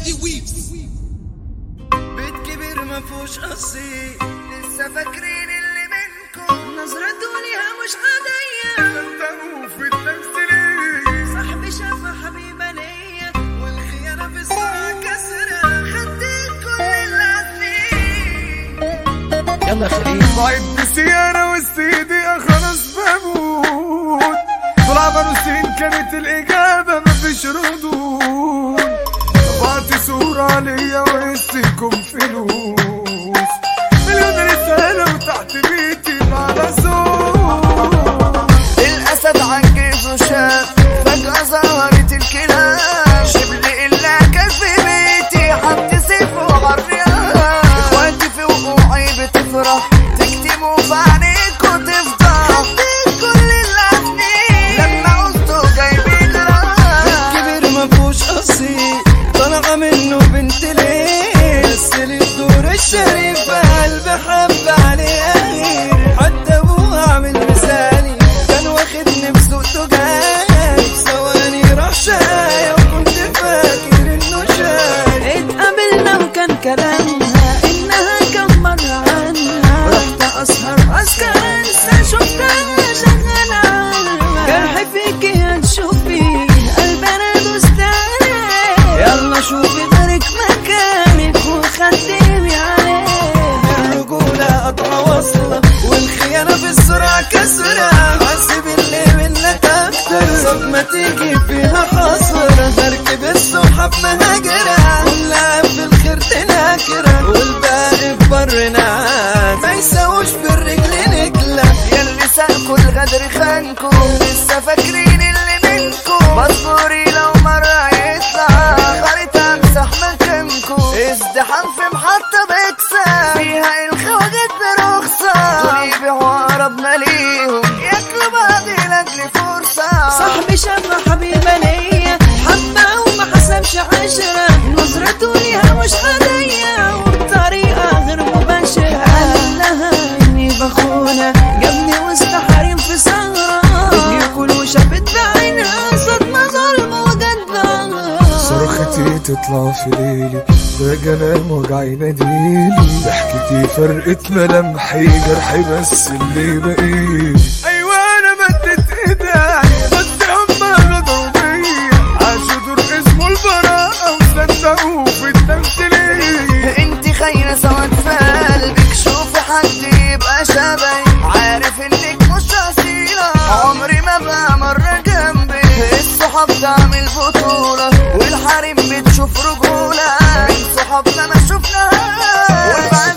دي ويفز بيت كبير ما فيهوش قصير لسه فاكرين اللي منكم نظرته ليها مش عادية انتوا في التمثيلية صاحبي شافها حبيبة ليا والخيانة في الساعة كسرة خدت كل اللي فيه يلا خليل بعد سيارة والسيدي خلاص بموت طول عمرو سنين كانت الإجابة مفيش ردود طبعت صورة ليا وقستكم فلوس مليون رسالة وتحت بيتي على صوت الأسد عجز وشاف فجأة ظهرت الكلاب شبل إلا كان في بيتي حط سيف وعريان إخواتي في وقوعي بتفرح تكتموا في عينيك وتفضح حطيت كل اللي لما قلتوا جايبين كبير ما فيهوش قصير طالعة منه بنت ليه بس الدور الشريف قلبي حب عليه غير حتى ابوه عامل مثالي كان واخدني بسوقته جاي ثواني راح شاي وكنت فاكر انه شاي اتقابلنا وكان كلامها انها كم مرة عنها رحت اسهر اسكر انسى شفتها شغالة عنها جرح فيكي هتشوفي قلبنا دوست عليه يلا شوفي غيرك مكانك وخدمي عليه الرجولة قطعة واصلة والخيانة في السرعة كسرة حاسب اللي منك أكتر صدمة تيجي فيها حصرة بركب السحاب مهاجرة كلها في الخير تناكرة والباقي في بر نعاس ما يساووش في الرجل نجلة ياللي ساقوا الغدر خانكو لسه فاكرين اللي منكو مصبوري لو مرة يطلع غارت امسح مكانكو ازدحام في محطة بكسة فيها الخواجات برخصة دول يبيعوا أقرب ما ليهم ياكلوا بعض لأجل فرصة صاحبي شاف حبيبة ليا حبة وما حسبش عشرة نظرته ليها مش عادية وبطريقة غير مباشرة قال لها إني بخونة جابني وسط حريم في سهرة ياكل وشافت بعينها صدمة ظلم وجدها صرختي تطلع في ليلي باجي انام وجعي يناديلي ضحكتي فرقت ملامحي جرحي بس اللي بقيلي ايوه انا مدت ايدي بس هما غدروا بيا عاشوا دور اسمه البراءة وصدقوا في التمثيلية انت خاينة سواد في قلبك شوفي حد يبقى شبهي عارف انك مش اصيلة عمري ما بقى مرة جنبي الصحاب تعمل بطولة والحريم بتشوف رجولة من صحابنا ما شفناها والبعد